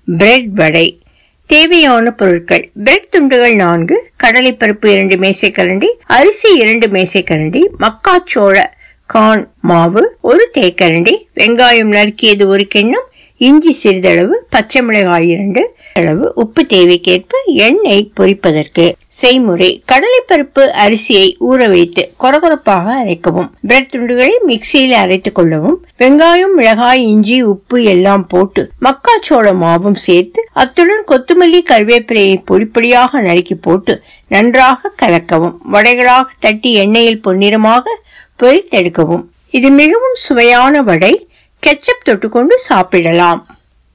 bread வடை தேவையான பொருட்கள் bread துண்டுகள் நான்கு கடலைப்பருப்பு இரண்டு மேசைக்கரண்டி அரிசி இரண்டு மேசைக்கரண்டி மக்காச்சோள கார்ன் மாவு ஒரு தேக்கரண்டி வெங்காயம் நறுக்கியது ஒரு கிண்ணம் இஞ்சி சிறிதளவு பச்சை மிளகாய் இரண்டு அளவு உப்பு தேவைக்கேற்ப எண்ணெய் பொரிப்பதற்கு செய்முறை கடலைப்பருப்பு அரிசியை ஊற வைத்து கொரகொரப்பாக அரைக்கவும் பிரெட் துண்டுகளை மிக்சியில் அரைத்துக் கொள்ளவும் வெங்காயம் மிளகாய் இஞ்சி உப்பு எல்லாம் போட்டு மக்காச்சோள மாவும் சேர்த்து அத்துடன் கொத்தமல்லி கருவேப்பிலையை பொடிப்பொடியாக நறுக்கி போட்டு நன்றாக கலக்கவும் வடைகளாக தட்டி எண்ணெயில் பொன்னிறமாக பொரித்தெடுக்கவும் இது மிகவும் சுவையான வடை கெச்சப் தொட்டுக்கொண்டு சாப்பிடலாம்